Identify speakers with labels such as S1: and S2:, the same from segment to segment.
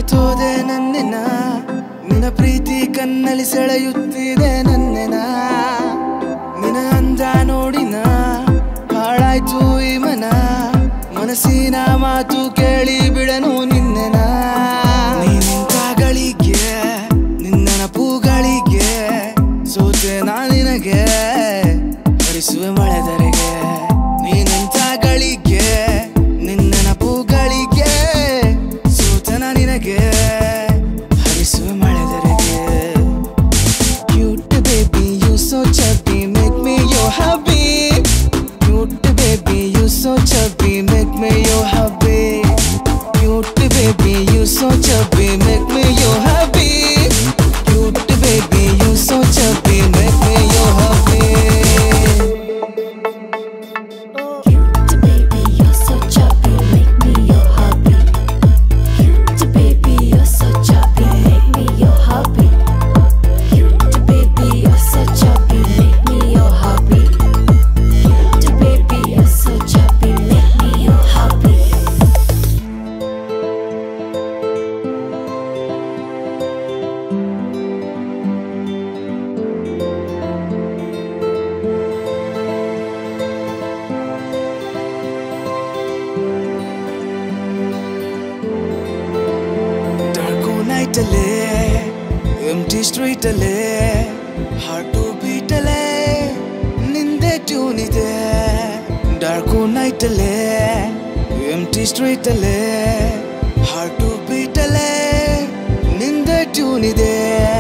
S1: ಮರೆತೋದೆ ನನ್ನೆನ ನಿನ್ನ ಪ್ರೀತಿ ಕಣ್ಣಲ್ಲಿ ಸೆಳೆಯುತ್ತಿದೆ ನನ್ನೆನ ನಿನ್ನ ಅಂದ ನೋಡಿನ ಹಾಳಾಯ್ತು ಈ ಮನ ಮನಸ್ಸಿನ ಮಾತು ಕೇಳಿ ಬಿಡನು ನಿನ್ನೆನ ನಿಂತ ಗಳಿಗೆ ನಿನ್ನ ಪೂಗಳಿಗೆ ಸೋತೆ ನಾ ನಿನಗೆ ಹರಿಸುವೆ ಮಳೆದರೆಗೆ ನೀನೆಂತ ಗಳಿಗೆ ನಿನ್ನ ಪೂಗಳಿಗೆ ಸೋತನ ನಿನಗೆ ಹರಿಸುವೆ ಮಳೆದರೆಗೆ Cute baby, you so chubby, make me your hubby. Cute baby, you so chubby, make me your hubby. Cute baby, you so chubby, make me your hubby. Cute baby, you so chubby, make me your hubby.
S2: Cute baby, you're so chubby, make me your hubby. Cute baby, you're so chubby, make me your hubby. Cute baby, you're so chubby, make me your hubby. Cute baby, you're so chubby, make me your hubby.
S1: Dark ನೈಟಲ್ಲೇ empty ಸ್ಟ್ರೀಟಲ್ಲೇ heart ಬೀಟಲ್ಲೇ ನಿಂದೆ tune ಇದೆ dark ನೈಟಲ್ಲೇ empty ಸ್ಟ್ರೀಟಲ್ಲೇ heart ಬೀಟಲ್ಲೇ ನಿಂದೆ tune ಇದೆ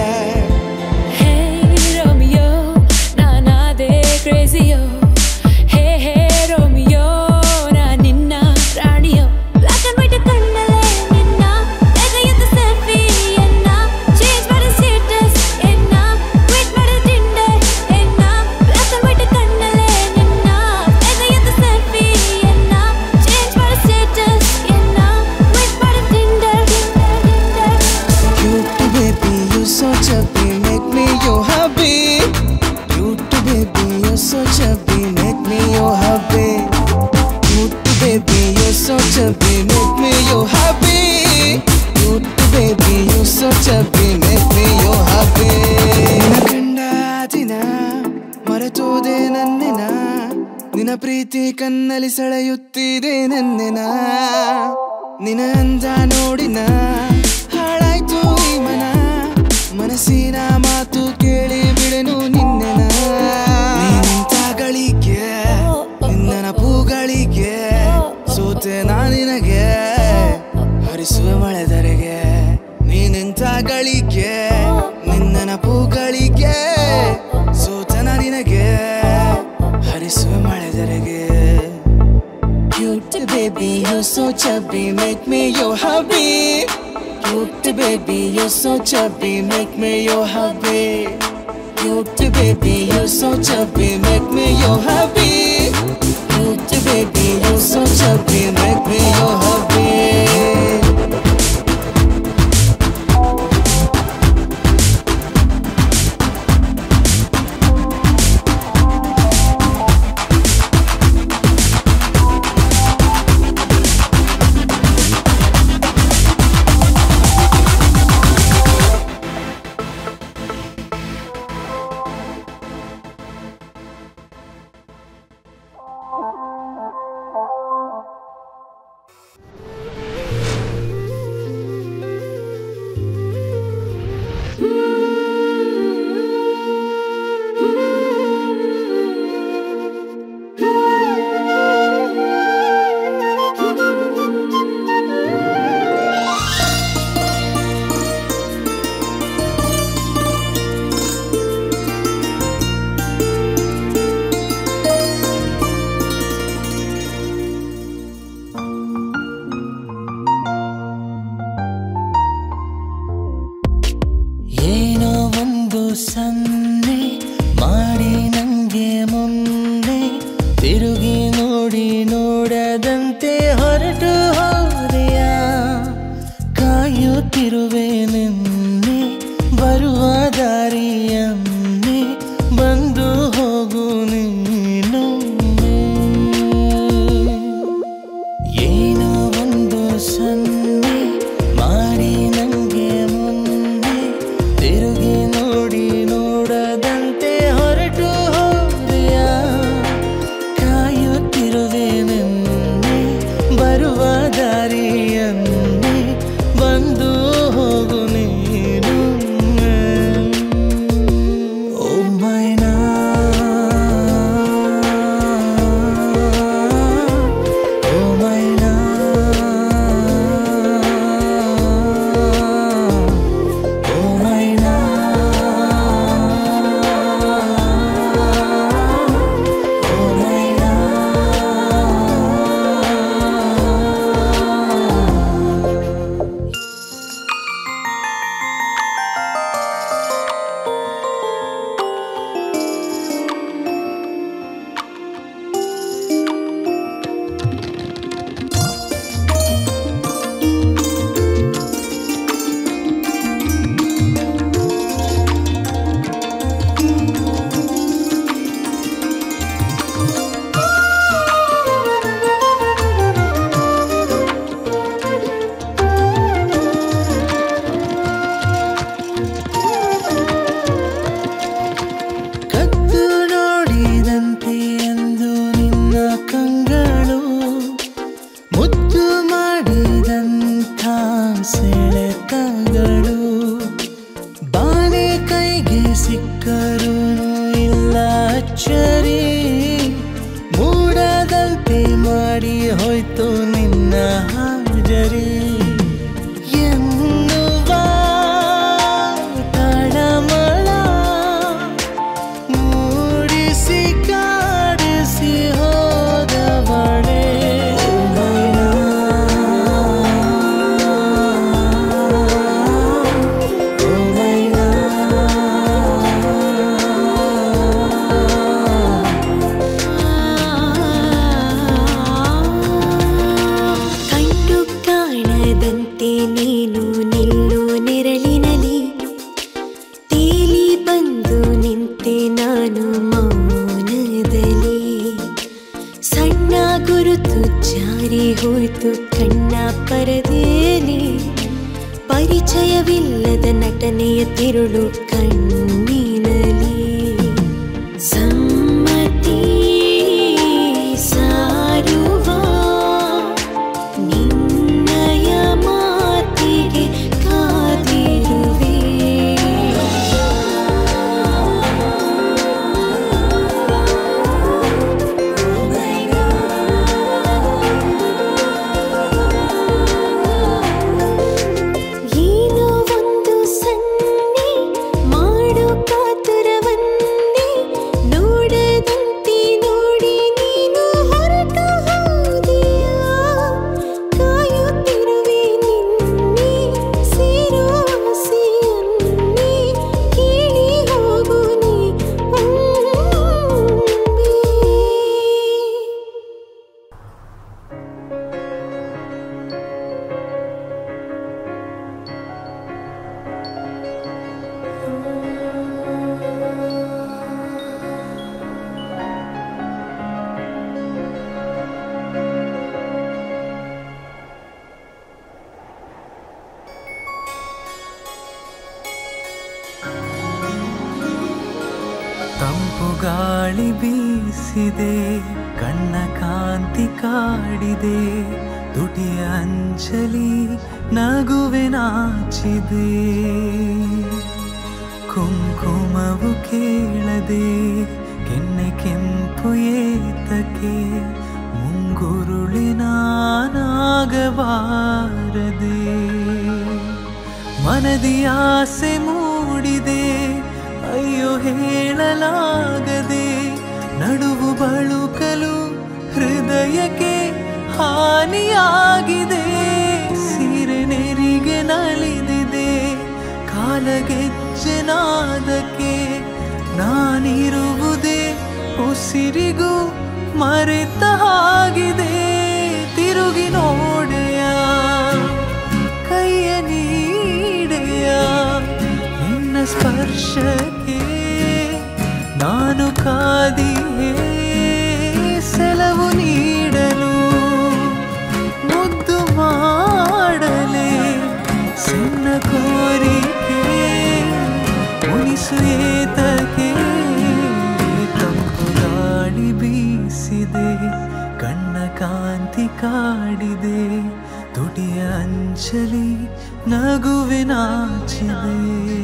S2: Hey Romeo, ನಾನಾದೆ crazy-ಯೋ. Hey hey Romeo, ನಾ ನಿನ್ನ ರಾಣಿಯೋ. Black and white ಕಣ್ಣಲ್ಲೇ ನಿನ್ನ ತೆಗೆಯುತ್ತ selfie-ಯನ್ನ. Change ಮಾಡು status ಎನ್ನ. Quit ಮಾಡು Tinder ಎನ್ನ. Black and white ಕಣ್ಣಲ್ಲೇ ನಿನ್ನ ತೆಗೆಯುತ್ತ selfie-ಯನ್ನ. Change ಮಾಡು status ಎನ್ನ. Quit ಮಾಡು Tinder, Tinder, Tinder.
S1: Cute baby, you so chubby, make me your hubby. Cute baby, you so chubby, make me your hubby. Cute baby, you so chubby, make me your hubby. Cute baby, you so chubby, make me your hubby. ನಿನ್ನ ಕಂಡ ದಿನ ಮರೆತೋದೆ ನನ್ನೆನ ನಿನ್ನ ಪ್ರೀತಿ ಕಣ್ಣಲ್ಲಿ ಸೆಳೆಯುತ್ತಿದೆ ನನ್ನೆನ ನಿನ್ನ ಅಂದ ನೋಡಿನ ಹಾಳಾಯ್ತು ಈ ಮನ ಮನಸ್ಸಿನ ಮಾತು ಕೇಳಿ ಬಿಡೆನು ನಿನ್ನೆನ ನಿಂತ ಗಳಿಗೆ ನಿನ್ನ ಪೂಗಳಿಗೆ ಸೋತೆ ನಾ ನಿನಗೆ ಹರಿಸುವೆ ಮಳೆದರೆಗೆ ನೀನಿಂತ ಗಳಿಗೆ ನಿನ್ನ ಪೂಗಳಿಗೆ ಸೋತನ ನಿನಗೆ ಹರಿಸುವೆ ಮಳೆದರೆಗೆ Cute baby, you're so chubby, make me your hubby. Cute baby, you're so chubby, make me your hubby. Cute baby, you're so chubby, make me your hubby. Cute baby, you're so chubby, make me your hubby.
S3: ಏನೋ ಒಂದು ಸನ್ನೆ ಮಾಡಿ ನಂಗೆ ಮುಂದೆ ತಿರುಗಿ ನೋಡಿ ನೋಡದಂತೆ ಹೊರಟು ಹೋದೆಯ ಕಾಯುತ್ತಿರುವೆ ನಿನ್ನೆ ಬರುವ ದಾರಿಯನ್ನೇ ಬಂದು ಹೋಗು ನೀನು ಏನೋ ಒಂದು ಸನ್ನೆ ಮಾಡಿ ಮುಹೂರ್ತಗಳು ಬಾನೆ ಕೈಗೆ ಸಿಕ್ಕರೂ ಇಲ್ಲ ಅಚ್ಚರಿ ಮೂಡದಂತೆ ಮಾಡಿ ಹೋಯ್ತು ನಿನ್ನ ಹಾಜರಿ ಎನ್ನುವ ತಳಮಳ ಮೂಡಿಸಿ ಕಾಡಿಸಿ ಹೋದವಳೆ
S2: ಕಂಡು ಕಾಣದಂತೆ ನೀನು ನಿಲ್ಲು ನೆರಳಿನಲಿ ತೇಲಿ ಬಂದು ನಿಂತೆ ನಾನು ಮೌನದಲ್ಲಿ ಸಣ್ಣ ಗುರುತು ಜಾರಿ ಹೋಯ್ತು ಕಣ್ಣ ಪರದೇಲಿ ಪರಿಚಯವಿಲ್ಲದ ನಟನೆಯ ತಿರುಳು ಕಣ್ಣಿನಲಿ ಸಮ್ಮತಿ ಸಾರುವ ನಿನ್ನಯ ಮಾತಿಗೆ ಕಾದಿರುವೆ ಏನೋ ಒಂದು ಸನ್ನೆ ಮಾಡೋ ಕಾತುರವನ್ನೇ ನೋಡದಂತೆ ನೋಡಿ ನೀನು ಹೊರಟ ಹೋದೆಯ ಕಾಯುತ್ತಿರುವೆ ನಿನ್ನೆ ಸೇರೋ ಆಸೆಯನ್ನೇ ಕೇಳಿ ಹೋಗು ನೀ ಒಮ್ಮೆ.
S3: ತಂಪು ಗಾಳಿ ಬೀಸಿದೆ ಕಣ್ಣ ಕಾಂತಿ ಕಾಡಿದೆ ತುಟಿಯ ಅಂಚಲಿ ನಗುವೆ ನಾಚಿದೆ ಕುಂಕುಮವು ಕೇಳದೆ ಕೆನ್ನೆ ಕೆಂಪು ಏತಕ್ಕೆ ಮುಂಗುರುಳಿನ ನಾಗಬಾರದೆ ಮನದಿ ಆಸೆ ಮೂಡಿದೆ ಅಯ್ಯೋ ಹೇಳಲಾಗದೆ ನಡುವು ಬಳುಕಲು ಹೃದಯಕ್ಕೆ ಹಾನಿಯಾಗಿದೆ ಸೀರೆ ನೆರಿಗೆ ನಲಿದಿದೆ ಕಾಲಗೆಜ್ಜೆನಾದಕ್ಕೆ ನಾನಿರುವುದೇ ಉಸಿರಿಗೂ ಮರೆತ ಹಾಗಿದೆ ತಿರುಗಿ ನೋಡೆಯ ಕೈಯ ನೀಡೆಯ ನಿನ್ನ ಸ್ಪರ್ಶಕ್ಕೆ ನಾನು ಕಾದಿಯೇ ಸೆಲವು ನೀಡಲು ಮುದ್ದು ಮಾಡಲೆ ಸಣ್ಣ ಕೋರಿಕೆ ಉಣಿಸು ಏತಕ್ಕೆ ತಂಪು ಗಾಳಿ ಬೀಸಿದೆ ಕಣ್ಣ ಕಾಂತಿ ಕಾಡಿದೆ ತುಟಿಯ ಅಂಚಲಿ ನಗುವೆ ನಾಚಿದೆ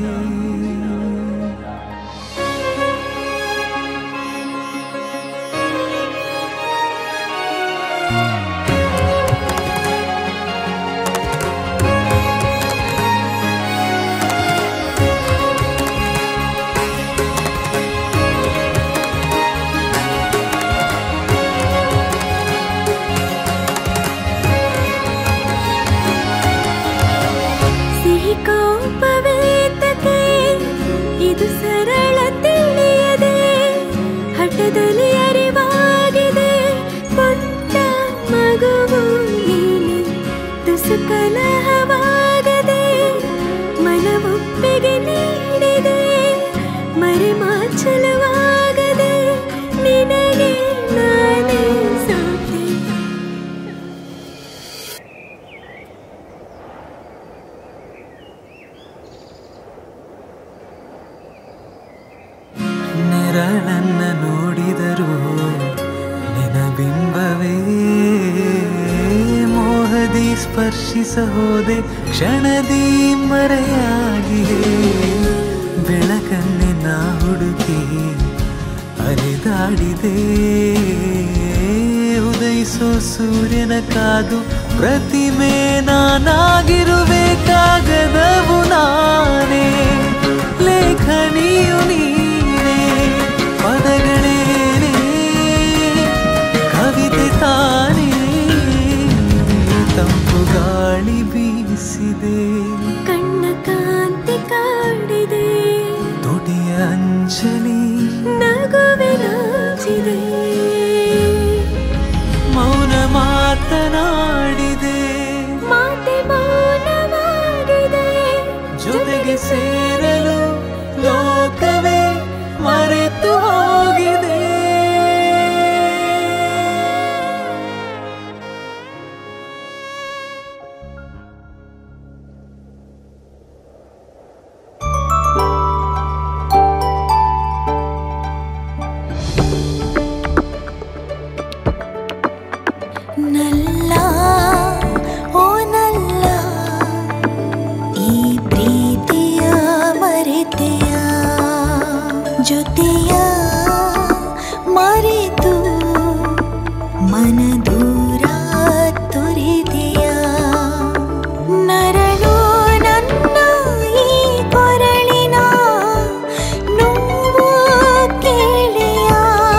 S2: ಸಿಹಿ ಕೋಪವೇತಕ್ಕೆ ಇದು ಸರಳ ತಿಳಿಯದೆ ಹಠದಲ್ಲಿ ಅರಿವಾಗಿದೆ ಪುಟ್ಟ ಮಗುವು ನೀನೆ ತುಸು ಕಲಹವಾಗದೆ ಮನವೊಪ್ಪಿಗೆ ನೀಡಿದೆ ಮರೆ ಮಾಚಲವಾಗದೆ ನಿನಗೆ ನಾನೇ ಸೋತೆ
S3: ನೆರಳನ್ನ ನೋಡಿದರು ನಿನ ಬಿಂಬವೇ ಮೋಹದಿ ಸ್ಫ ಸ್ಪರ್ಶಿಸ ಹೋದೆ ಕ್ಷಣದಿ ಮರೆಯಾಗಿದೆ ಬೆಳಕನ್ನಿನ ಹುಡುಕಿ ಅಲೆದಾಡಿದೆ ಉದಯಿಸೋ ಸೂರ್ಯನ ಕಾದು ಪ್ರತಿಮೆ ನಾನಾಗಿರುವೆ ಕಾಗದವು ನಾನೇ ಲೇಖನಿಯು ನೀನೇ ಪದಗಳೇನೇ ಕವಿತೆ ತಾನೇ ತಂಪು ಗಾಳಿ ಬೀಸಿದೆ
S2: ಕಣ್ಣ ಕಾಂತಿ ಕಾಡಿದೆ
S3: ತುಟಿಯ ಅಂಚಲಿ
S2: ನಗುವೆ ನಾಚಿದೆ
S3: ಮೌನ ಮಾತನಾಡಿದೆ
S2: ಮಾತೆ ಮೌನವಾಗಿದೆ
S3: ಜೊತೆಗೆ ಸೇರಲು ಲೋಕವೇ ಮರೆತು ಹೋಗಿದೆ
S2: ನಲ್ಲ ಓ ನಲ್ಲ ಈ ಪ್ರೀತಿಯ ಮರೆತೆಯ ಜೊತೆಯ ಮರೆತು ಮನ ದೂರ ತೊರೆದೆಯ ನರಳು ನನ್ನ ಈ ಕೊರಳಿನ ನೋವು ಕೇಳೆಯ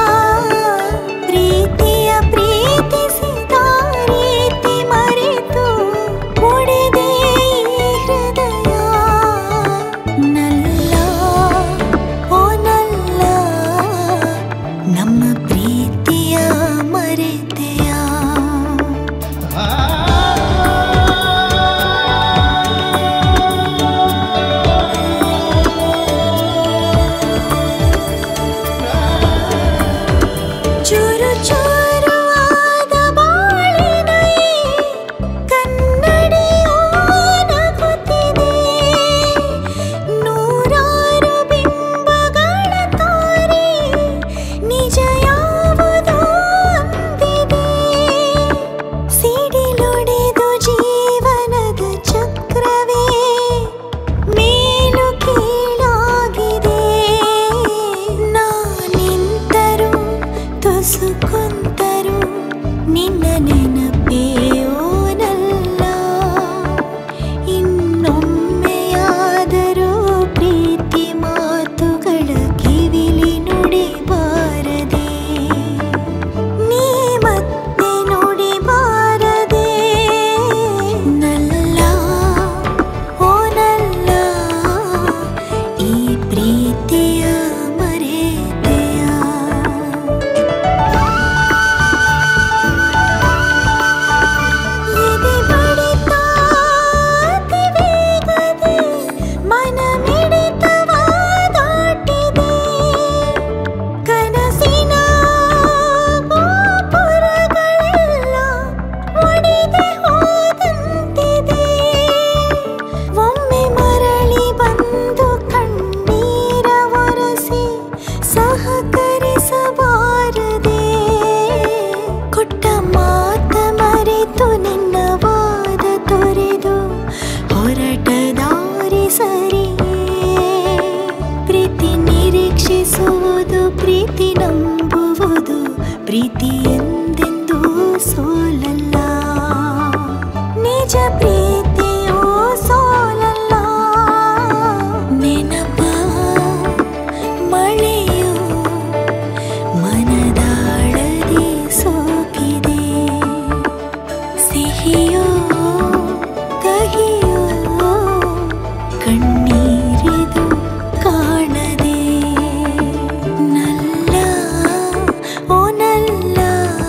S2: ಪ್ರೀತಿಯ ಪ್ರೀತಿಸಿದ ರೀತಿ ಮರೆತು ಒಡೆದೆ ಈ ಹೃದಯ ನಲ್ಲ ಓ ನಲ್ಲ ನಮ್ಮ ಪ್ರೀತಿಯ ಮರೆತೆಯ ಚೂರು ಚೂರು ಆದ ಬಾಳಿನ ಈ ಕನ್ನಡಿಯೋ ನಗುತ್ತಿದೆ ನೂರಾರು ಬಿಂಬಗಳ ತೋರಿ ನಿಜ ಯಾವುದೋ ಅಂದಿದೆ ಸಿಡಿಲೊಡೆದು ಜೀವನದ ಚಕ್ರವೇ ಮೇಲು ಕೀಳಾಗಿದೆ ನಾನಿಂತರೂ ತುಸು ಕುಂತರೂ ನಿನ್ನ ನೆನಪೇ ಓನಲ್ಲ ಇನ್ನೊಮ್ಮೆಯಾದರೂ ಪ್ರೀತಿ ಮಾತುಗಳ ಕಿವಿಲಿ ನುಡಿಬಾರದೆ ನೀ ಮತ್ತೆ ನುಡಿಬಾರದೆ ನಲ್ಲ ಓ ನಲ್ಲ ಈ ಪ್ರೀತಿಯ ಮರೆತೆಯ ಎದೆ ಬಡಿತ ಅತಿ ವೇಗದೆ ಮನ ಮಿಡಿತವ ದಾಟಿದೆ ಕನಸಿನ ಗೋಪುರಗಳೆಲ್ಲ ಒಡೆದೆ ಹೋದಂತಿದೆ ಒಮ್ಮೆ ಮರಳಿ ಬಂದು ಕಣ್ಣೀರ ಒರೆಸಿ ಸಹಕರಿಸಬಾರದೆ ಕೊಟ್ಟ ಮಾತ ಮರೆತು ನಿನ್ನ ವಾದ ತೊರೆದು ಹೊರಟ ದಾರಿ ಸರಿಯೇ ಪ್ರೀತಿ ನಿರೀಕ್ಷಿಸುವುದು ಪ್ರೀತಿ ನಂಬುವುದು ಪ್ರೀತಿ ಎಂದೆಂದೂ ಸೋಲಲ್ಲ ನಿಜ ಪ್ರೀತಿಯೂ ಸೋಲಲ್ಲ ನೆನಪ ಮಳೆಯು ಮನದಾಳದಿ ಸೋಕಿದೆ ಸಿಹಿಯೋ ಕಹಿಯೋ ಕಣ್ಣೀರಿದು ಕಾಣದೆ ನಲ್ಲ ಓ ನಲ್ಲ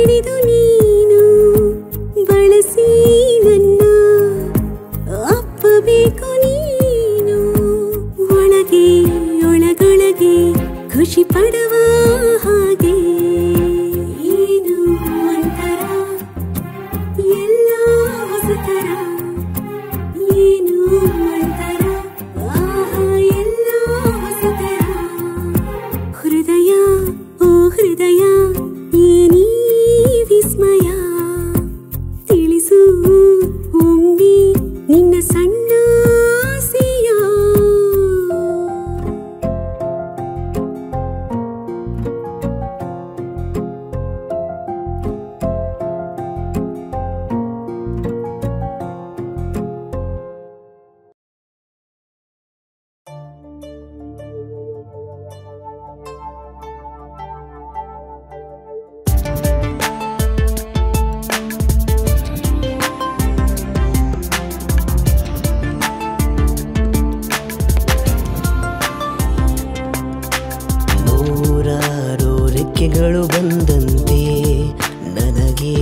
S4: ಹಿಡಿದು ನೀನು ಬಳಸಿ ನನ್ನ ಅಪ್ಪಬೇಕು ನೀನು ಒಳಗೆ ಒಳಗೊಳಗೆ ಖುಷಿ ಪಡುವ ಹಾಗೆ ಏನು ಒಂಥರ ಎಲ್ಲ ಹೊಸತರ ಏನು ಒಂಥರ ಆಹಾ ಎಲ್ಲ ಹೊಸತರ ಹೃದಯ ಓ ಹೃದಯ ಏನೀ ವಿಸ್ಮಯ ತಿಳಿಸು ಒಮ್ಮೆ ನಿನ್ನ ಸಣ್ಣ ಆಸೆಯ
S5: ನೂರಾರು ರೆಕ್ಕೆಗಳು ಬಂದಂತೆ ನನಗೆ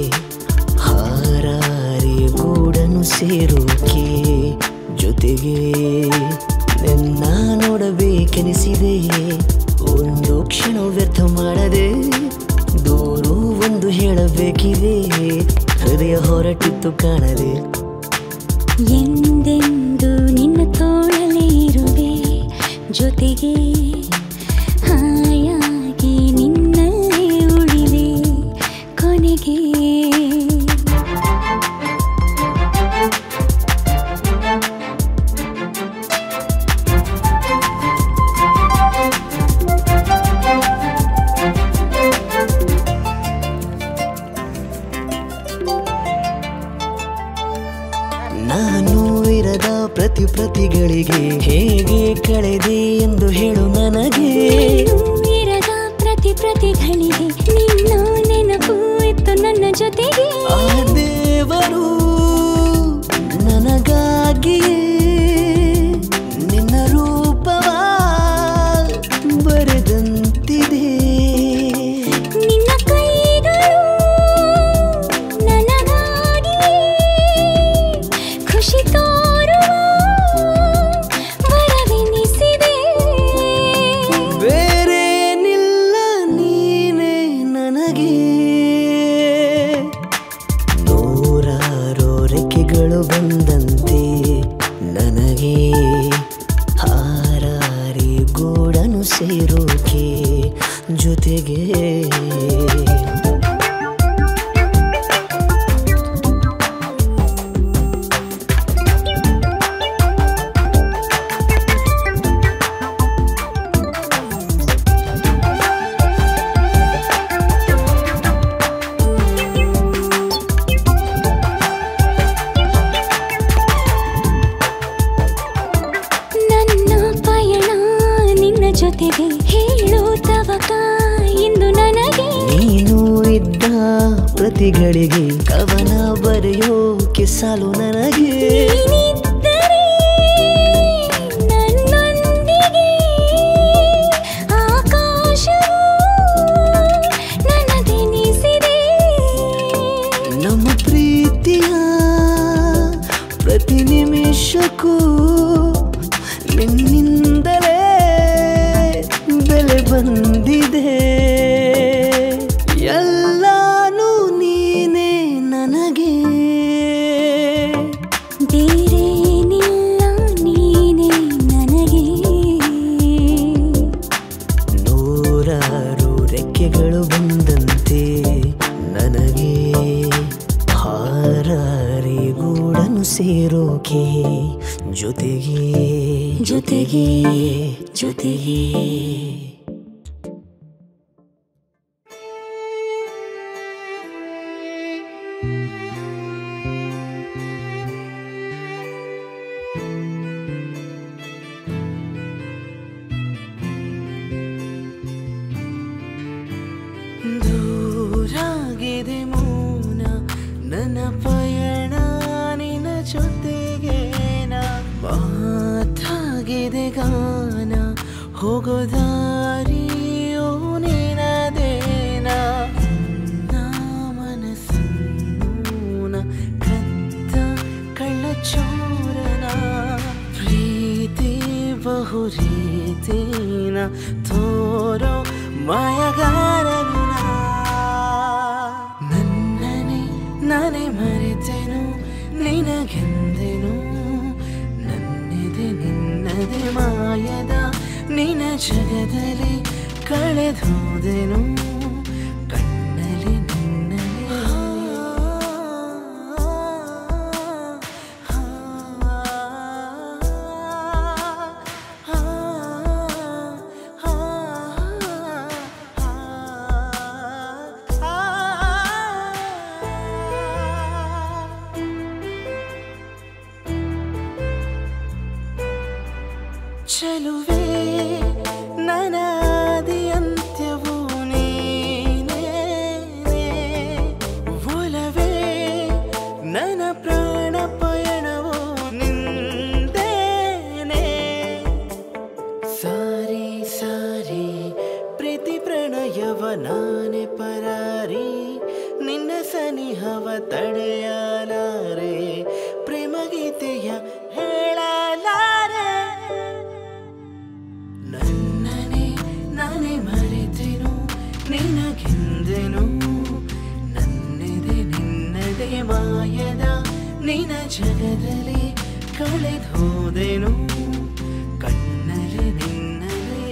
S5: ಹಾರಾರಿ ಗೂಡನ್ನು ಸೇರೋಕೆ ಜೊತೆಗೆ ನಿನ್ನ ನೋಡಬೇಕೆನಿಸಿದೆ ಒಂದು ಕ್ಷಣ ವ್ಯರ್ಥ ಮಾಡದೆ ದೂರು ಒಂದು ಹೇಳಬೇಕಿದೆ ಹೃದಯ ಹೊರಟಿತ್ತು ಕಾಣದೆ
S4: ಎಂದೆಂದು ನಿನ್ನ ತೋಳಲೇ ಇರುವೆ ಜೊತೆಗೆ ಹಾಯಾಗಿ ನಿನ್ನಲ್ಲೇ ಉಳಿವೆ ಕೊನೆಗೆ
S5: ನಾನು ಇರದ ಪ್ರತಿ ಪ್ರತಿಗಳಿಗೆ ಹೇಗೆ ಕಳೆದೆ ಎಂದು ಹೇಳು ನನಗೆ
S4: ಇರದ ಪ್ರತಿ ಪ್ರತಿಗಳಿಗೆ ನಿನ್ನ ನೆನಪು ಇತ್ತು ನನ್ನ ಜೊತೆಗೆ
S5: ಆ ದೇವರು ನನಗಾಗಿಯೇ ನಿನ್ನ ರೂಪವ ಬರೆದಂತಿದೆ
S4: ನಿನ್ನ ಕೈಗಳು ನನಗಾಗಿಯೇ ಖುಷಿ ತೋರುವ ವರವೆನಿಸಿದೆ
S5: ಬೇರೇನಿಲ್ಲ ನೀನೇ ನನಗೆ ನೂರಾರು ರೆಕ್ಕೆಗಳು ಬಂದಂತೆ ನನಗೆ ಹಾರಾರಿ ಗೂಡನು ಸೇರೋಕೆ ಜೊತೆಗೆ
S4: ನನ್ನ ಪಯಣ ನಿನ್ನ ಜೊತೆಗೆ ಹೇಳು ತವಕ ಇಂದು ನನಗೆ
S5: ನೀನು ಇದ್ದ ಪ್ರತಿಗಳಿಗೆ ಕವನ ಬರೆಯೋಕೆ ಸಾಲು ನನಗೆ
S4: ನೀನಿದ್ದರೆ ನನ್ನೊಂದಿಗೆ ಆಕಾಶವು ನನ್ನದೆನಿಸಿದೆ
S5: ನಮ್ಮ ಪ್ರೀತಿಯ ಪ್ರತಿ ನಿಮಿಷಕ್ಕೂ ನಿನ್ನಿಂದಲೇ ಬೆಲೆ ಬಂದಿದೆ ಎಲ್ಲಾನು ನೀನೇ ನನಗೆ
S4: ಬೇರೇನಿಲ್ಲ ನೀನೇ ನನಗೆ
S5: ನೂರಾರು ರೆಕ್ಕೆಗಳು ಬಂದಂತೆ ನನಗೆ ಹಾರಾರಿ ಗೂಡನ್ನು ಸೇರೋಕೆ ಜೊತೆಗೆ ಜೊತೆಗೆ ಜೊತೆಗೆ ದೂರಾಗಿದೆ ಮೌನ ನನ್ನ ಪಯಣ ನಿನ್ನ ಜೊತೆಗೆ ಮಾತಾಗಿದೆ ಗಾನ ಹೋಗೋ ದಾರಿಯೋ ನಿನದೇನ ನಾ ಬಹುರೀತಿನ ತೋರೋ ಮಾಯಗಾರನು ನಾ. ನನ್ನನೆ ನಾನೇ ಮರೆತೆನು ನಿನಗೆಂದೆನು ನನ್ನಿದೆ ನಿನ್ನದೆ ಮಾಯದ ನಿನ ಜಗದಲ್ಲಿ ಕಳೆದೋದೆನು ಕಣ್ಣಲ್ಲಿ ಚೆಲುವೆ ನನಾದಿ ಅಂತ್ಯವು ನೀನೇ ಒಲವೇ ನನ್ನ ಪ್ರಾಣ ಪಯಣವು ನಿಂದೇನೆ ಸಾರಿ ಸಾರಿ ಪ್ರೀತಿ ಪ್ರಣಯವ ನಾನೇ ಪರಾರಿ ನಿನ್ನ ಸನಿಹವ ತಡೆಯಲಾರೆ ಪ್ರೇಮ ಗೀತೆಯ ಹೇಳಲಾರೆ ನನ್ನನೆ ನಾನೇ ಮರೆತೆನು ನಿನಗೆಂದೆನು ನನ್ನೆದೆ ನಿನ್ನದೇ ಮಾಯದ ನಿನ ಜಗದಲ್ಲಿ ಕಳೆದೋದೆನು ಕಣ್ಣಲ್ಲಿ ನಿನ್ನದೇ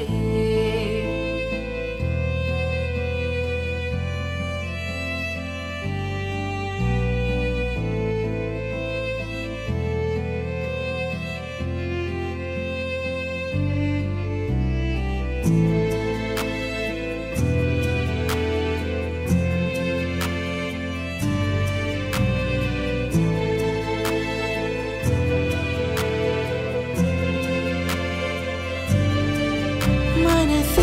S5: ಮನಸ್ಸೇ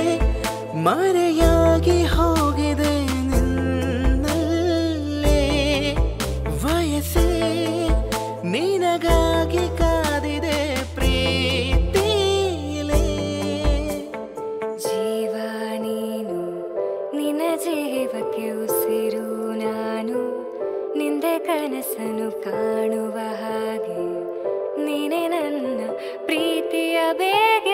S5: ಮರೆಯಾಗಿ ಹೋಗಿದೆ ನಿನ್ನಲ್ಲೇ ವಯಸ್ಸೇ ನಿನಗಾಗಿ ಕಾದಿದೆ ಪ್ರೀತಿಲೇ
S4: ಜೀವ ನೀನು ನಿನ್ನ ಜೀವಕ್ಕೆ ಉಸಿರು ನಾನು ನಿಂದೆ ಕನಸನ್ನು ಕಾಣುವ ಹಾಗೆ ನೀನೆ ನನ್ನ ಪ್ರೀತಿಯ ಬೇಗೆ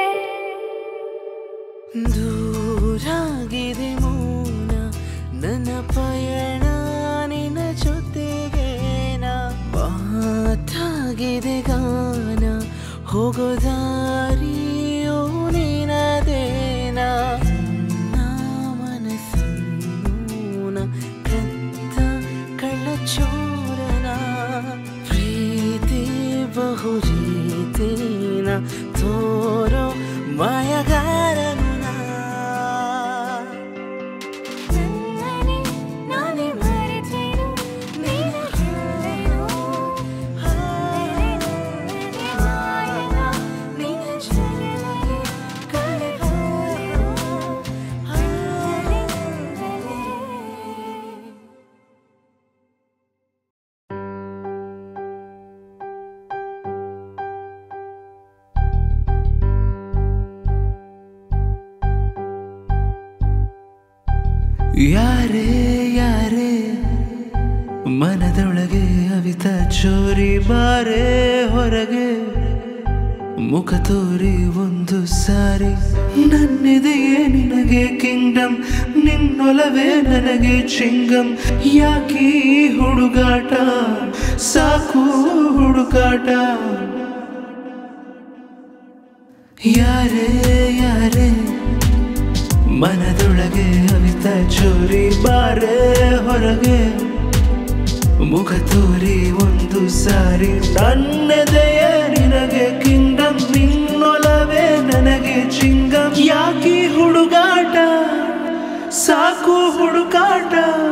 S5: ದೂರಾಗಿದೆ ಮೌನ ನನ್ನ ಪಯಣ ನಿನ್ನ ಜೊತೆಗೆ ಮಾತಾಗಿದೆ ಗಾನ ಹೋಗೋ ದಾರಿಯೋ ನಿನದೇನ ನಾ ಮನಸ್ಸನ್ನು ಕತ್ತ ಕಳ್ಳಚೋರನ ಪ್ರೀತಿ ಬಹುರೀತಿನ ತೋರೋ ಮಾಯಗಾರನು ನಾ.
S4: ನನ್ನನೆ ನಾನೇ ಮರೆತೆನು ನಿನಗೆಂದೆನು ನಿನಗೆ ಮಾಯದ ನಿನ ಜಗದಲ್ಲಿ ಕಳೆದೋದೆನು ಕಣ್ಣಲ್ಲಿ
S3: ಯಾರೇ ಯಾರೇ ಮನದೊಳಗೆ ಅವಿತ ಚೋರಿ ಬಾರೆ ಹೊರಗೆ ಮುಖ ತೋರಿ ಒಂದು ಸಾರಿ ನನ್ನಿದೆಯೇ ನಿನಗೆ ಕಿಂಗ್ಡಮ್ ನಿನ್ನೊಲವೇ ನನಗೆ ಚಿಂಗಂ ಯಾಕೀ ಹುಡುಗಾಟ ಸಾಕು ಹುಡುಕಾಟ ಯಾರೇ ಯಾರೇ ಮನದೊಳಗೆ ಅವಿತ ಚೋರಿ ಬಾರೆ ಹೊರಗೆ ಮುಖ ತೋರಿ ಒಂದು ಸಾರಿ ನನ್ನದೆಯ ನಿನಗೆ ಕಿಂಗಂ ನಿನ್ನೊಲವೇ ನನಗೆ ಚಿಂಗಂ ಯಾಕೆ ಹುಡುಗಾಟ ಸಾಕು ಹುಡುಕಾಟ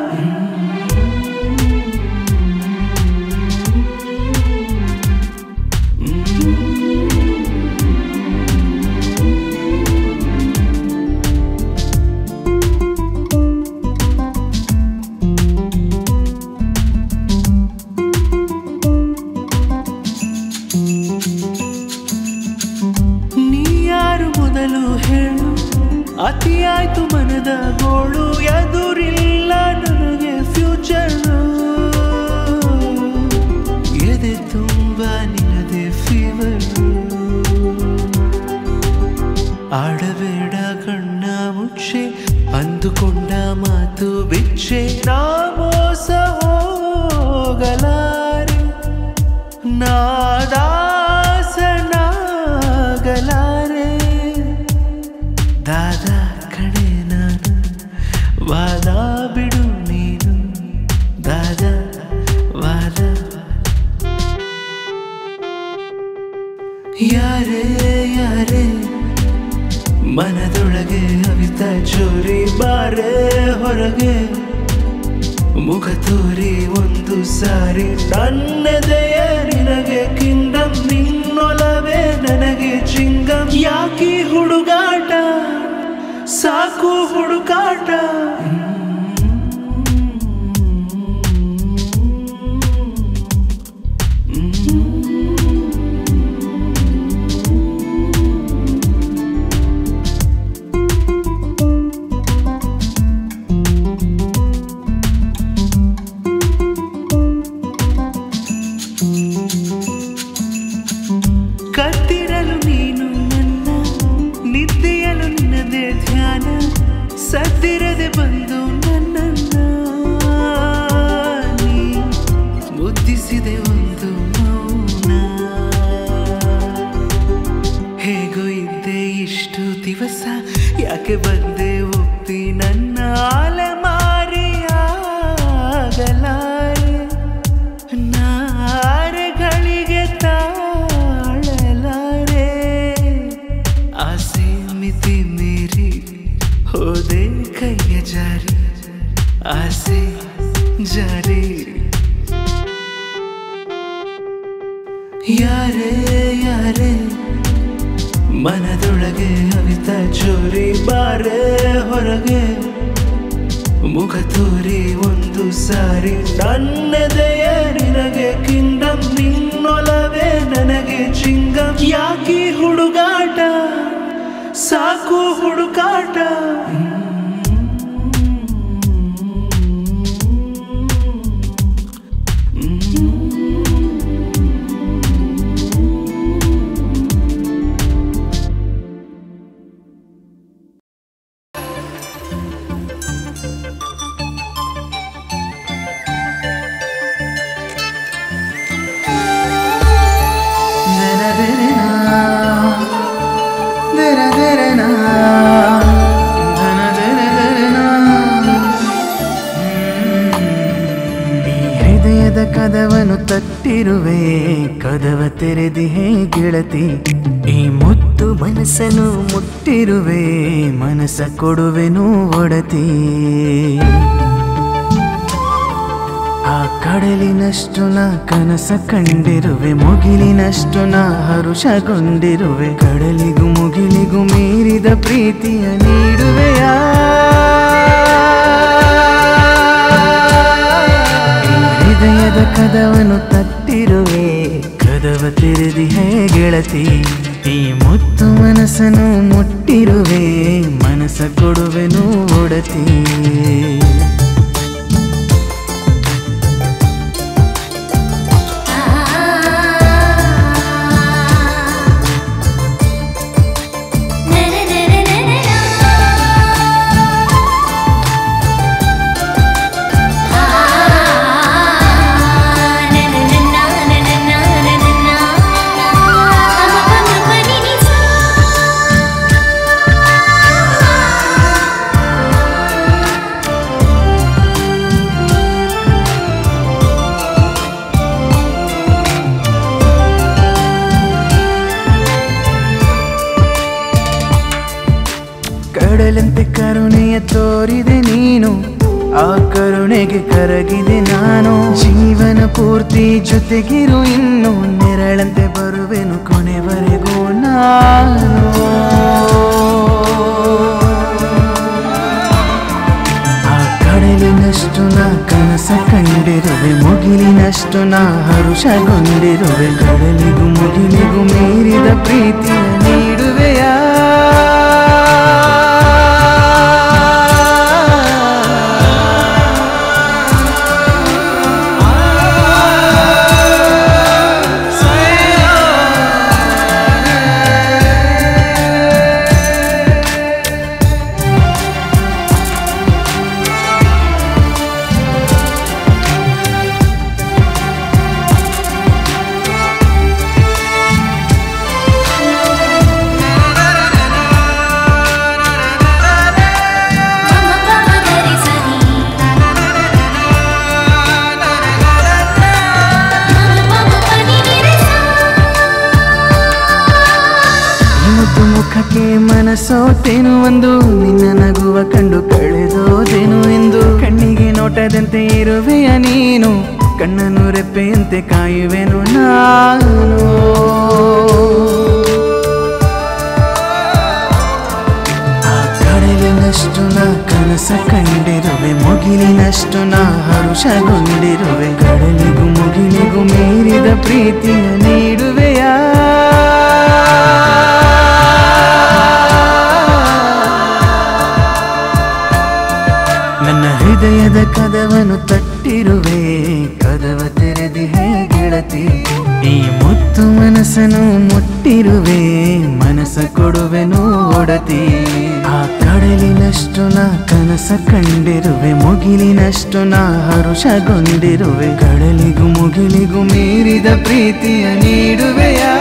S3: ನೀ ಯಾರು ಮೊದಲು ಹೇಳು ಅತಿಯಾಯ್ತು ಮನದ ಗೋಳು ಎದುರಿಲ್ಲ ನನಗೆ ಕೊಂಡ ಮಾತು ಬಿಚ್ಚೆ ನಾ ಮೋಸ ಹೋಗಲಾರೆ ನಾದಾಸನಾಗಲಾರೆ ದಾದ ಕಡೆ ನಾನು ವಾದ ಬಿಡು ನೀನು ದಾದ ವಾದ ಯಾರೇ ಯಾರೇ ಮನದೊಳಗೆ ಅವಿತ ಚೋರಿ ಬಾರೆ ಹೊರಗೆ ಮುಖ ತೋರಿ ಒಂದು ಸಾರಿ ನನ್ನದೆಯ ನಿನಗೆ ಕಿಂಗಂ ನಿನ್ನೊಲವೇ ನನಗೆ ಚಿಂಗಂ ಯಾಕಿ ಹುಡುಗಾಟ ಸಾಕು ಹುಡುಕಾಟ ಕತ್ತಿರಲು ನೀನು ನನ್ನ ನಿದ್ದೆಯಲು ನಿನ್ನದೇ ಧ್ಯಾನ ಸದ್ದಿರದೆ ಬಂದು ನನ್ನನ್ನ ನೀ ಮುದ್ದಿಸಿದೆ ಒಂದು ಮೌನ ಹೇಗೋ ಇದ್ದೆ ಇಷ್ಟು ದಿವಸ ಯಾಕೆ ಬಂದೆ ಒಪ್ಪಿ ನನ್ನ ಅಲೆಮಾರಿಯಾಗಲಾರೆ ನಾರೆಗಳಿಗೆ ತಾಳಲಾರೆ ಆಸೆ ಮಿತಿ ಮೀರಿ ಹೋದೆ ಕೈಯ ಜಾರಿ ಆಸೆ ಜಾರಿ ಯಾರೇ ಯಾರೇ ಮನದೊಳಗೆ ಅವಿತ ಚೋರಿ ಬಾರೆ ಹೊರಗೆ ಮುಖ ತೋರಿ ಒಂದು ಸಾರಿ ನನ್ನದೆಯ ನಿನಗೆ ಕಿಂಗಂ ನಿನ್ನೊಲವೇ ನನಗೆ ಚಿಂಗಂ ಯಾಕಿ ಹುಡುಗಾಟ ಸಾಕು ಹುಡುಕಾಟ
S5: ಹೃದಯದ ಕದವನು ತಟ್ಟಿರುವೆ ಕದವ ತೆರೆದಿಹೇ ಗೆಳತಿ ಈ ಮುತ್ತು ಮನಸ್ಸನ್ನು ಮುಟ್ಟಿರುವೆ ಮನಸ್ಸ ಕೊಡುವೆನು ಒಡತಿ ಆ ಕಡಲಿನಷ್ಟು ನಾ ಕನಸ ಕಂಡಿರುವೆ ಮುಗಿಲಿನಷ್ಟು ನಾ ಹರುಷಗೊಂಡಿರುವೆ ಕಡಲಿಗೂ ಮುಗಿಲಿಗೂ ಮೀರಿದ ಪ್ರೀತಿಯ ನೀಡುವೆಯಾ ಈ ಹೃದಯದ ಕದವನು ತಟ್ಟಿರುವೆ ಕದವ ತೆರೆದಿ ಹೇ ಗೆಳತಿ ಈ ಮುತ್ತು ಮನಸ್ಸನ್ನು ಮುಟ್ಟಿರುವೆ ಮನಸ್ಸ ಕೊಡುವೆನು ಒಡತಿ ಕಡಲಂತೆ ಕರುಣೆಯ ತೋರಿದೆ ನೀನು ಆ ಕರುಣೆಗೆ ಕರಗಿದೆ ನಾನು ಜೀವನ ಪೂರ್ತಿ ಜೊತೆಗಿರು ಇನ್ನು ನೆರಳಂತೆ ಬರುವೆನು ಕೊನೆವರೆಗೂ ನಾನು ಆ ಕಡಲಿನಷ್ಟು ನಾ ಕನಸ ಕಂಡಿರುವೆ ಮುಗಿಲಿನಷ್ಟು ನಾ ಹರುಷಗೊಂಡಿರುವೆ ಕಡಲಿಗೂ ಮುಗಿಲಿಗೂ ಮೀರಿದ ಪ್ರೀತಿಯ ನೀಡುವೆಯಾ ಸೋತೇನು ಒಂದು ನಿನ್ನ ನಗುವ ಕಂಡು ಕಳೆದೋದೇನು ಎಂದು ಕಣ್ಣಿಗೆ ನೋಟದಂತೆ ಇರುವೆಯ ನೀನು ಕಣ್ಣನ್ನು ರೆಪ್ಪೆಯಂತೆ ಕಾಯುವೆನು ನಾನು ಆ ಕಡಲಿನಷ್ಟು ನಾ ಕನಸ ಕಂಡಿರುವೆ ಮುಗಿಲಿನಷ್ಟು ನಾ ಹರುಷಗೊಂಡಿರುವೆ ಕಡಲಿಗೂ ಮುಗಿಲಿಗೂ ಮೀರಿದ ಪ್ರೀತಿಯ ನೀಡುವೆಯಾ ನನ್ನ ಹೃದಯದ ಕದವನ್ನು ತಟ್ಟಿರುವೆ ಕದವ ತೆರೆದಿಹೆ ಗೆಳತಿ ಈ ಮುತ್ತು ಮನಸ್ಸನ್ನು ಮುಟ್ಟಿರುವೆ ಮನಸ್ಸ ಕೊಡುವೆನು ಒಡತಿ ಆ ಕಡಲಿನಷ್ಟು ನಾ ಕನಸ ಕಂಡಿರುವೆ ಮುಗಿಲಿನಷ್ಟು ನಾ ಹರುಷಗೊಂಡಿರುವೆ ಕಡಲಿಗೂ ಮುಗಿಲಿಗೂ ಮೀರಿದ ಪ್ರೀತಿಯ ನೀಡುವೆಯಾ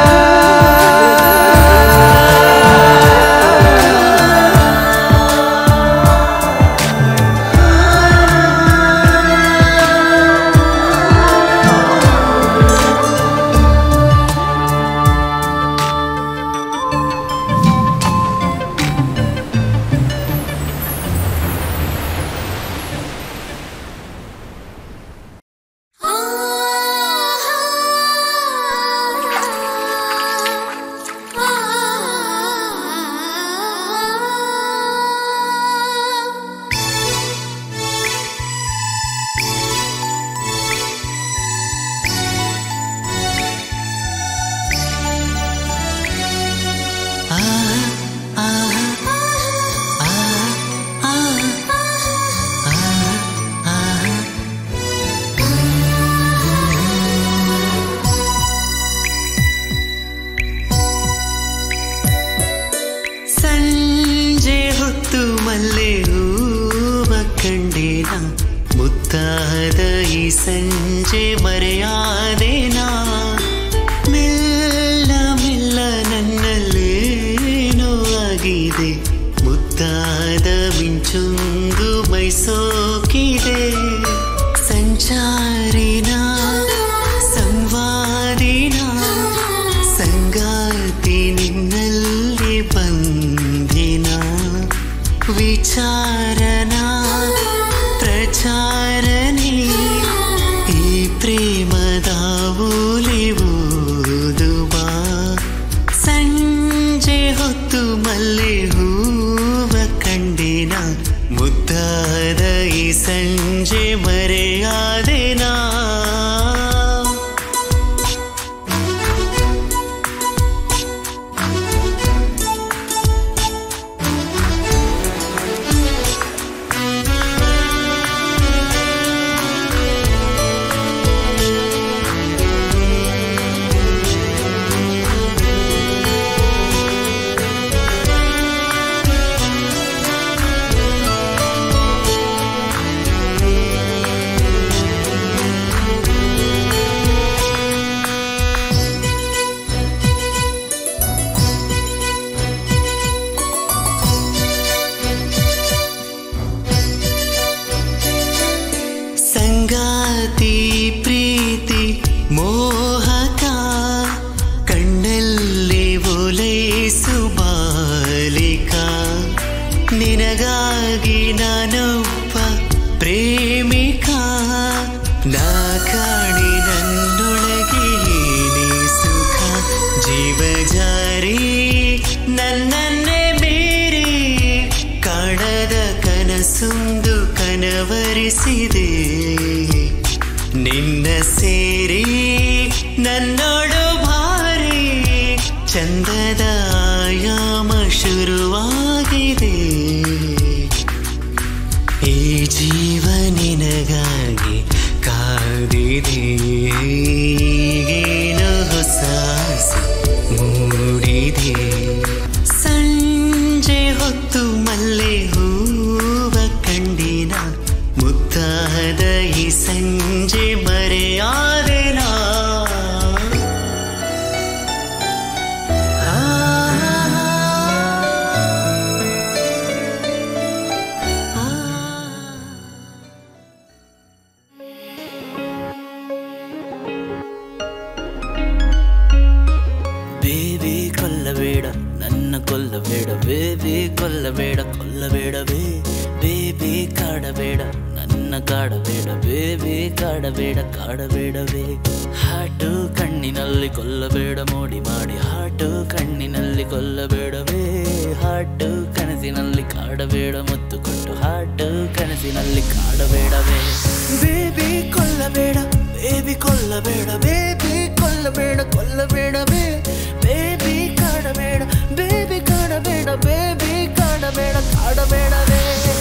S6: ಸಂಜೆ ಹೊತ್ತು ಮಲ್ಲೆ ಹೂವ ಕಂಡೇನ ಮುತ್ತಾದ ಈ ಸಂಜೆ ಮರೆಯಾದೇನಾ ಮೆಲ್ಲ ಮೆಲ್ಲ ನನ್ನಲ್ಲೇನೋ ಆಗಿದೆ ಮುತ್ತಾದ ಮಿಂಚುಂದು ಮೈಸೋಕಿದೆ ಸಂಚಾರಿನ ಸಂವಾದಿನ ಸಂಗಾತಿ ನಿನ್ನಲ್ಲಿ ಬಂದಿನ ವಿಚಾರನ ಪ್ರಚಾರನೆ ಈ ಪ್ರೇಮದ ಓಲಿವುದುವ ಸಂಜೆ ಹೊತ್ತು ಮಲ್ಲೆ ಹೂವ ಕಂಡಿನ ಮುದ್ದಾದ ಈ ಸಂಜೆ ಮರೆಯಾದೆನಾ ಸಂಗಾತಿ ಪ್ರೀತಿ ಮೋಹಕ ಕಣ್ಣಲ್ಲಿ ಓಲೈಸು ಬಾಲಿಕ ನಿನಗಾಗಿ ನಾನೊಬ್ಬ ಪ್ರೇಮಿಕ ನಾ ಕಾಣಿ ನನ್ನೊಳಗೆ ಏನೇ ಸುಖ ಜೀವ ಜಾರಿ ನನ್ನನ್ನೇ ಮೀರಿ ಕಾಣದ ಕನಸೊಂದು ಕನವರಿಸಿದೆ ನಿನ್ನ ಸೇರಿ ನನ್ನೋಡು ಭಾರಿ ಚಂದದ ಆಯಾಮ ಶುರುವಾಗಿದೆ ಈ ಜೀವ ನಿನಗಾಗಿ ಕಾದಿದೆ ಏನೋ ಹೊಸ ಆಸೆ ಮೂಡಿದೆ ಸಂಜೆ ಹೊತ್ತು ಮಲ್ಲೆ ಹೂವ ಕಂಡಿನ ಮುತ್ತಾದ ಈ ಸಂಜೆ ಮರೆಯಾದೆನಾ
S7: ಬೇಬಿ ಕೊಲ್ಲಬೇಡ ನನ್ನ ಕೊಲ್ಲಬೇಡ ಕೊಲ್ಲಬೇಡವೇ ಬೇಬಿ ಕಾಡಬೇಡ ನನ್ನ ಕಾಡಬೇಡ ಬೇಬಿ ಕಾಡಬೇಡ ಕಾಡಬೇಡವೇ ಹಾಟು ಕಣ್ಣಿನಲ್ಲಿ ಕೊಲ್ಲಬೇಡ ಮೋಡಿ ಮಾಡಿ ಹಾಟು ಕಣ್ಣಿನಲ್ಲಿ ಕೊಲ್ಲಬೇಡವೇ ಹಾಟು ಕನಸಿನಲ್ಲಿ ಕಾಡಬೇಡ ಮುತ್ತು ಕೊಟ್ಟು ಹಾಟು ಕನಸಿನಲ್ಲಿ ಕಾಡಬೇಡವೇ ಬೇಬಿ ಕೊಲ್ಲಬೇಡ ಬೇಬಿ ಕೊಲ್ಲಬೇಡ ಬೇಬಿ ಕೊಲ್ಲಬೇಡ ಕೊಲ್ಲಬೇಡವೇ ಬೇಬಿ ಕಾಡಬೇಡ ಬೇಬಿ ಕಾಡಬೇಡ ಬೇಬಿ ಕಾಡಬೇಡ ಕಾಡಬೇಡವೇ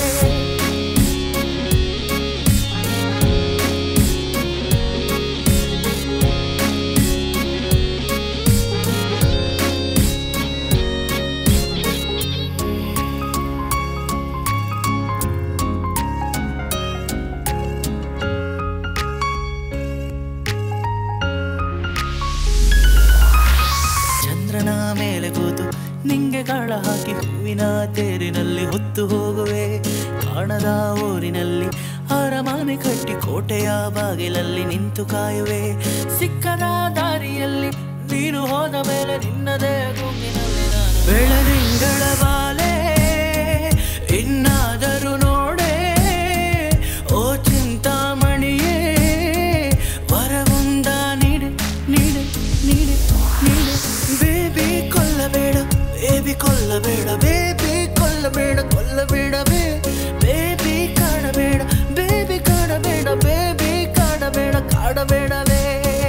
S7: ಚಂದ್ರನ ಮೇಲೆ ಕೂತು ನಿಂಗೆ ಗಾಳ ಹಾಕಿ ಹೂವಿನ ತೇರಿನಲ್ಲಿ ಹೊತ್ತು ಹೋಗುವೆ ಕಾಣದ ಊರಿನಲ್ಲಿ ಅರಮನೆ ಕಟ್ಟಿ ಕೋಟೆಯ ಬಾಗಿಲಲ್ಲಿ ನಿಂತು ಕಾಯುವೆ ಸಿಕ್ಕದ ದಾರಿಯಲ್ಲಿ ನೀನು ಹೋದ ಮೇಲೆ ನಿನ್ನದೇ ಗುಂಗಿನಲ್ಲಿ ನಾನು ಬೆಳದಿಂಗಳ ಬಾಲೆ ಇನ್ನಾದರೂ ನೋಡೆ ಓ ಚಿಂತಾಮಣಿಯೇ ವರವೊಂದ ನೀಡೆ ನೀಡೆ ನೀಡೆ ನೀಡೆ ಬೇಬಿ ಕೊಲ್ಲಬೇಡ ಬೇಬಿ ಕೊಲ್ಲಬೇಡ ಬೇಬಿ ಕೊಲ್ಲಬೇಡ ಕೊಲ್ಲಬೇಡವೇ ಬೇಬಿ ಕಾಡಬೇಡ ಬೇಬಿ ಕಾಡಬೇಡ ಬೇಬಿ ಕಾಡಬೇಡ ಕಾಡಬೇಡವೇ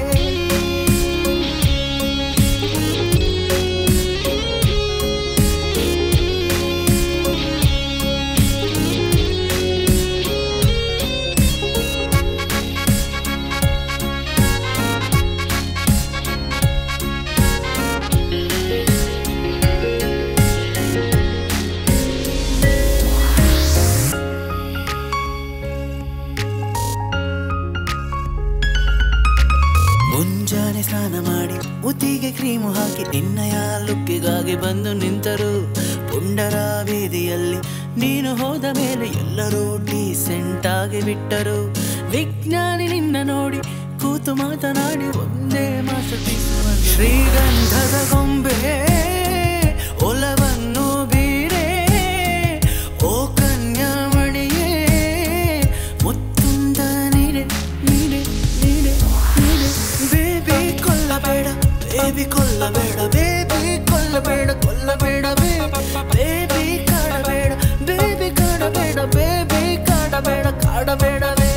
S7: ಮುಂಜಾನೆ ಸ್ನಾನ ಮಾಡಿ ಮುತ್ತಿಗೆ ಕ್ರೀಮು ಹಾಕಿ ನಿನ್ನಯ ಲುಕ್ಕಿಗಾಗಿ ಬಂದು ನಿಂತರು ಪುಂಡರ ಬೀದಿಯಲ್ಲಿ ನೀನು ಹೋದ ಮೇಲೆ ಎಲ್ಲರೂ ಡೀಸೆಂಟ್ ಆಗಿ ಬಿಟ್ಟರು ವಿಜ್ಞಾನಿ ನಿನ್ನ ನೋಡಿ ಕೂತು ಮಾತನಾಡಿ ಒಂದೇ ಮಾಸ್ಟರ್ ಪೀಸ್ ಶ್ರೀಗಂಧದ ಗೊಂಬೆ ಒಲವನ್ನು ಬೀರೆ ಓ ಕನ್ಯಾಮಣಿಯೇ ಮುತ್ತುಂದ ನೀಡೆ ನೀಡೆ ನೀಡೆ ನೀಡೆ ಬೇಬಿ ಕೊಲ್ಲಬೇಡ ಬೇಬಿ ಕೊಲ್ಲಬೇಡ ಬೇಬಿ ಕೊಲ್ಲಬೇಡ ಕೊಲ್ಲಬೇಡ ಬೇಬಿ ಕಾಡಬೇಡ ಬೇಬಿ ಕಾಡಬೇಡ ಬೇಬಿ ಕಾಡಬೇಡ ಕಾಡಬೇಡವೇ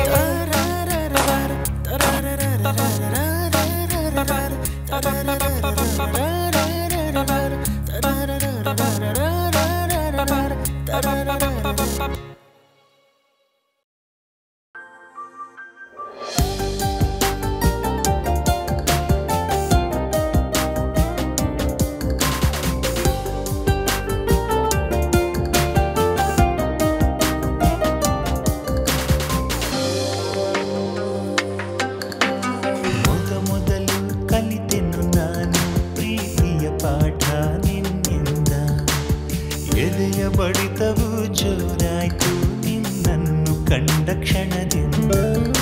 S3: ಮೊದ ಮೊದಲು ಕಲಿತೆನು ನಾನು ಪ್ರೀತಿಯ ಪಾಠ ನಿನ್ನಿಂದ ಎದೆಯ ಬಡಿತವು ಜೋರಾಯ್ತು ನಿನ್ನನ್ನು ಕಂಡ ಕ್ಷಣದಿಂದ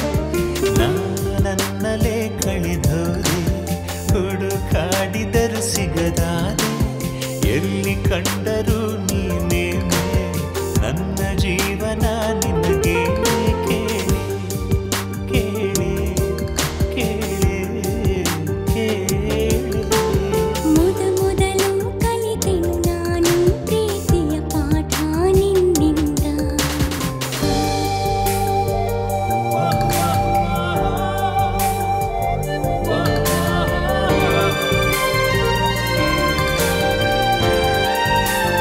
S3: ನನ್ನಲ್ಲೇ ಕಳೆದೋದೆ ಹುಡುಕಾಡಿದರು ಸಿಗದಾದೆ ಎಲ್ಲಿ ಕಂಡರೂ ನೀನೇನೆ ನನ್ನ ಜೀವನ ನಿನಗೆ ಕೇಳಿ ಕೇಳಿ ಕೇಳಿ ಕೇಳಿ
S2: ಮೊದ ಮೊದಲು ಕಲಿತೆನು ನಾನು ಪ್ರೀತಿಯ ಪಾಠ ನಿನ್ನಿಂದ
S3: ಆ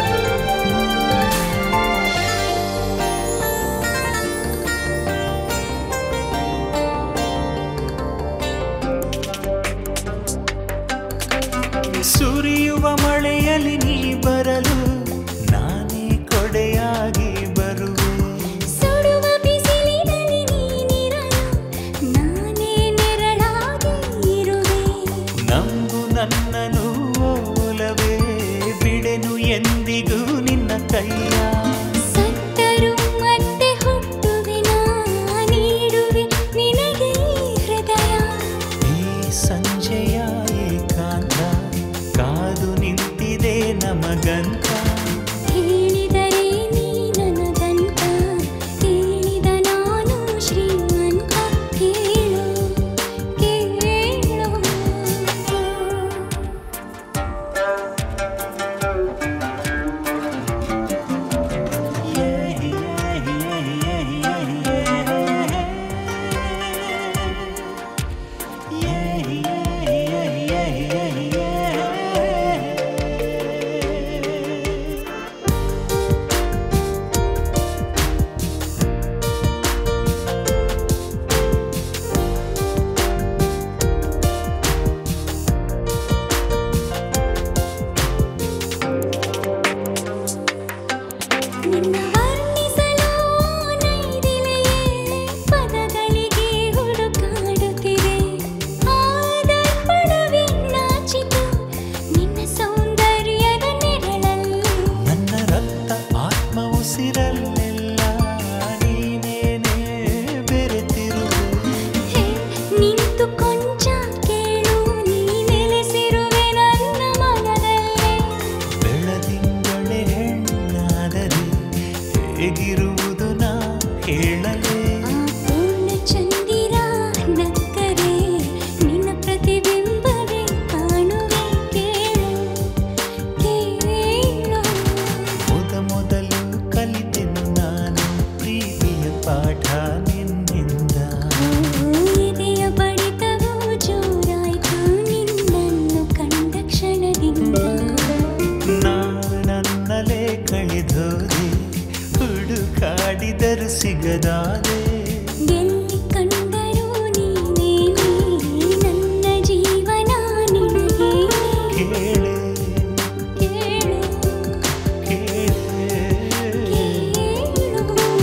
S3: ಪಾಠ ನಿನ್ನಿಂದ
S4: ಇದೆಯ ಬಡಿತವು ಜೋರಾಯ್ತು ನಿನ್ನನ್ನು ಕಂಡ ಕ್ಷಣದಿಂದ
S3: ನಾನು ನನ್ನಲೇ ಕಳೆದೋದೆ ಹುಡುಕಾಡಿದರು ಸಿಗದಾದೆ
S4: ಎಲ್ಲಿ ಕಂಡರೂ ನೀನೇ ನೀ ನನ್ನ ಜೀವನ ನಿನಗೆ
S3: ಕೇಳೆ
S4: ಕೇಳು
S3: ಕೇಳೆ
S4: ಕೇಳು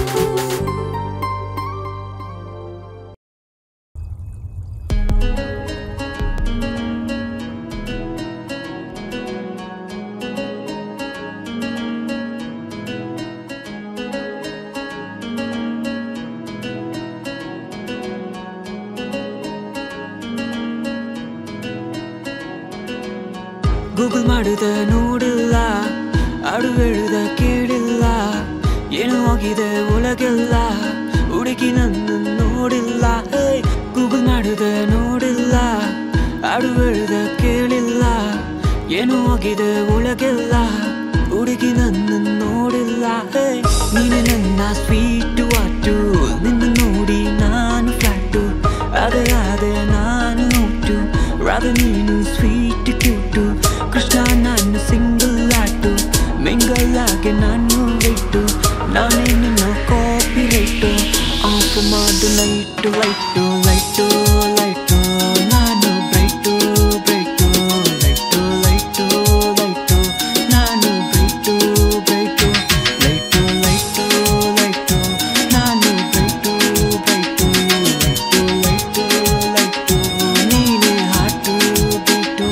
S7: ಗೂಗಲ್ ಮಾಡಿದ ನೋಡಿಲ್ಲ ಅಡು ಹೇಳುದ ಕೇಳಿಲ್ಲ ಏನು ಆಗಿದೆ ಒಳಗೆಲ್ಲ ಹುಡುಗಿ ನನ್ನ ನೋಡಿಲ್ಲ ಗೂಗಲ್ ಮಾಡಿದ ನೋಡಿಲ್ಲ ಅಡು ಹೇಳುದ ಕೇಳಿಲ್ಲ ಏನು ಆಗಿದೆ ಒಳಗೆಲ್ಲ ಹುಡುಗಿ ನನ್ನ ನೋಡಿಲ್ಲ ಹೇ, ನೀನೆ ನನ್ನ ಸ್ವೀಟ್ ವಾಟು ನಿನ್ನ ನೋಡಿ ನಾನು ಫ್ಲಾಟು ಅದೇ ಅದೇ ನಾನು ಹುಟ್ಟು ರಾಧ ನೀನು ಸ್ವೀಟ್ ಕ್ಯೂಟು ಕೃಷ್ಣ ನಾನು ಸಿಂಗಲ್ ಆಟು ಮಿಂಗಲ್ ಆಗಿ ನಾನು ವೆಯ್ಟು ನಾನೇ ನಿನ್ನ ಕಾಪಿ ರೈಟು ಆಫ್ ಮಾಡು ಲೈಟು ಲೈಟು ಲೈಟು ಲೈಟು ನಾನು bright bright light light light ನಾನು bright bright light light light ನಾನು bright bright light light light ನೀನೇ ಹಾಟು ಬೀಟು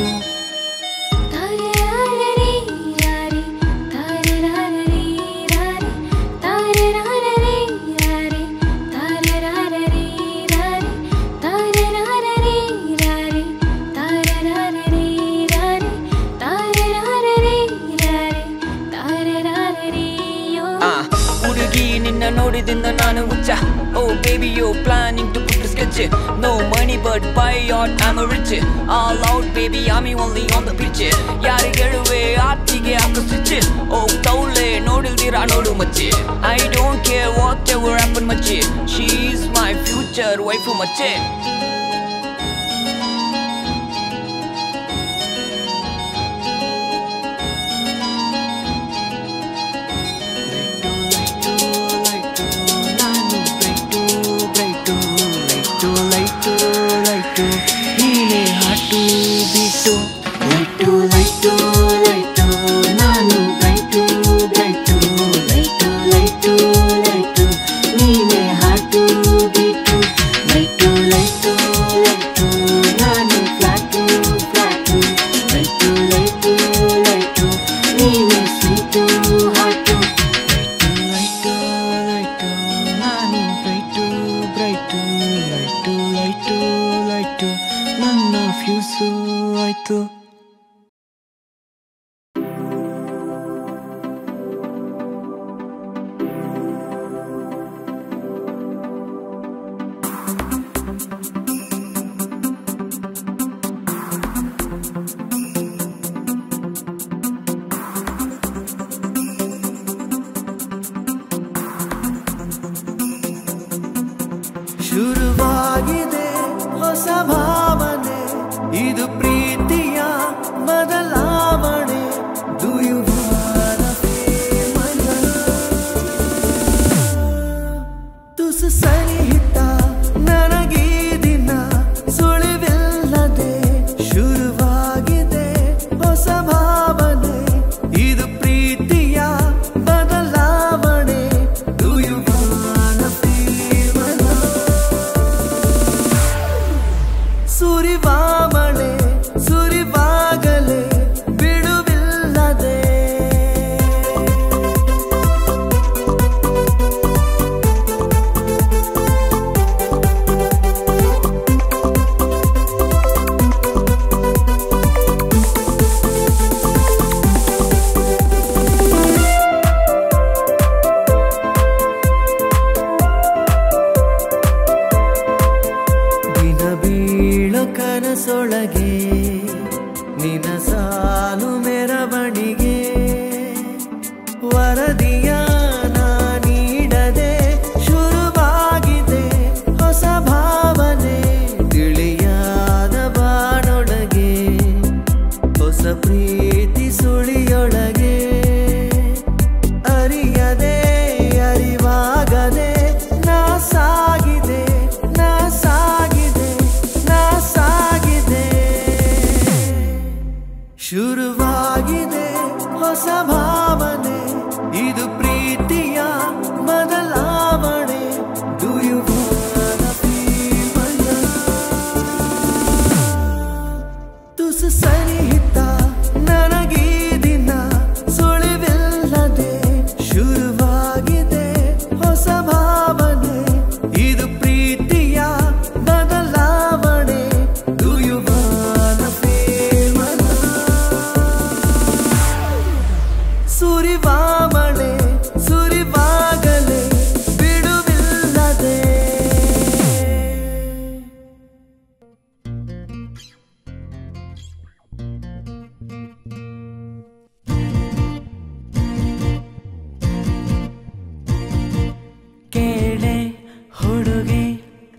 S4: ತಾರರಾರರಿ ರಾರಿ ತಾರರಾರರಿ ರಾರಿ ತಾರರಾರರಿ ರಾರಿ ತಾರರಾರರಿ ರಾರಿ ತಾರರಾರರಿ ರಾರಿ ತಾರರಾರರಿ ರಾರಿ ತಾರರಾರರಿ ರಾರಿ ತಾರರಾರರಿ ಯೋ
S7: ಆ ಹುಡುಗಿ ನಿನ್ನ ನೋಡಿದಿಂದ ನಾನು ಹುಚ್ಚ oh baby yo planning to put sketch no money but by at I'm rich all out baby I'm only on the pitch ಯಾರಿಗೆ ಹೇಳುವೆ ಆತಿಗೆ ಹಾಕು ಸ್ವಿಚ್ ಓ ತೌಲೆ ನೋಡಿಲ್ದಿರಾ ನೋಡು ಮಚ್ಚಿ I don't care whatever happen ಮಚ್ಚಿ she is my future wife ಮಚ್ಚೆ ನಾನು bright bright light light light ನೀನೇ ಹಾಟು ಬಿಟ್ಟು ಲೈಟು ಲೈಟು ಲೈಟು ನಾನು bright bright light light light ನೀನೇ ಹಾಟು ಬಿಟ್ಟು ಲೈಟು ಲೈಟು ಲೈಟು ನಾನು flat flat light light light ನೀನೇ ಸ್ವೀಟು ಹಾಟು ಲೈಟು ಲೈಟು ನಾನು bright bright light light light ನನ್ನ fuse ಆಯ್ತು
S1: ಶುರುವಾಗಿದೆ ಹೊಸ ಭಾವನೆ ಇದು ಪ್ರೀತಿಯ ಬದಲಾವಣೆ ದುಯುವಾರ ತುಸು ಸನಿಹಿತ ನನಗೀ ದಿನ ಸುಳಿವಿಲ್ಲದೆ ಶುರುವಾಗಿದೆ ಹೊಸ ಭಾವನೆ ಇದು ಪ್ರೀತಿಯ ಬದಲಾವಣೆ ದುಯುವಾನ ಸುರಿವಾಮಳೆ ಸುರಿವಾಗಲೇ ಬಿಡುವಿಲ್ಲದೆ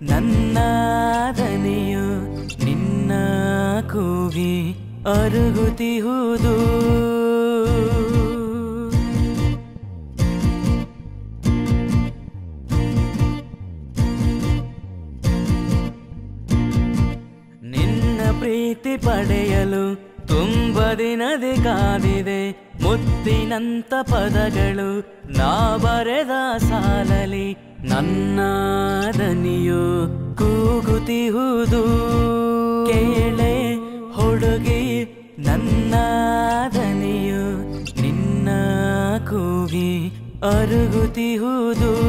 S5: ನನ್ನ ದನಿಯು ನಿನ್ನ ಕೂಗಿ ಅರುಗುತ್ತಿಹುದು ನಿನ್ನ ಪ್ರೀತಿ ಪಡೆಯಲು ತುಂಬ ದಿನದಿ ಕಾದಿದೆ ಮುತ್ತಿನಂತ ಪದಗಳು ನಾ ಬರೆದ ಸಾಲಲಿ ನನ್ನ ದನಿಯು ಕೂಗುತ್ತಿಹುದು ಕೇಳೆ ಹುಡುಗಿ ನನ್ನ ದನಿಯು ನಿನ್ನ ಕೂಗಿ ಅರುಗುತ್ತಿಹುದು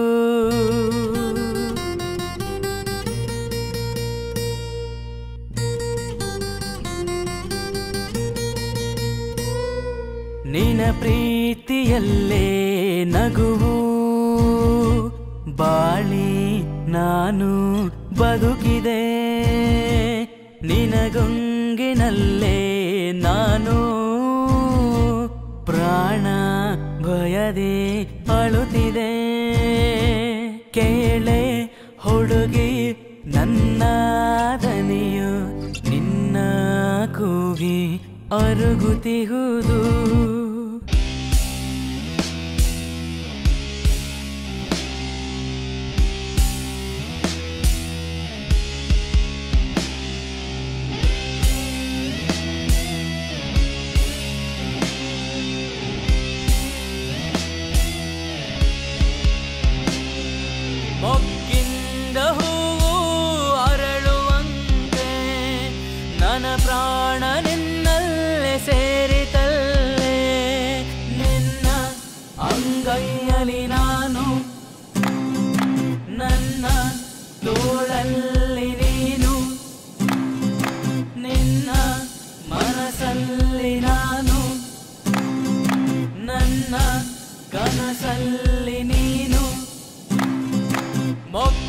S5: ನಿನ ಪ್ರೀತಿಯಲ್ಲೇ ನಗುವು ಬಾಳಿ ನಾನು ಬದುಕಿದೆ ನಿನಗೊಂಗಿನಲ್ಲೇ ನಾನು ಪ್ರಾಣ ಭಯದೆ ಅಳುತ್ತಿದೆ ಕೇಳೆ ಹುಡುಗಿ ನನ್ನ ದನಿಯು ನಿನ್ನ ಕೂಗಿ ಅರುಗುತ್ತಿಹುದು ಮೊಗ್ಗಿಂದ ಹೂವು ಅರಳುವಂತೆ ನನ್ನ ಪ್ರಾಣ ನಿನ್ನಲ್ಲೇ ಸೇರಿತಲ್ಲೇ ನಿನ್ನ ಅಂಗೈಯಲ್ಲಿ ನಾನು ನನ್ನ ತೋಳಲ್ಲಿ ನೀನು ನಿನ್ನ ಮನಸ್ಸಲ್ಲಿ ನಾನು ನನ್ನ ಕನಸಲ್ಲಿ ನೀನು ಮೊಗ್ಗ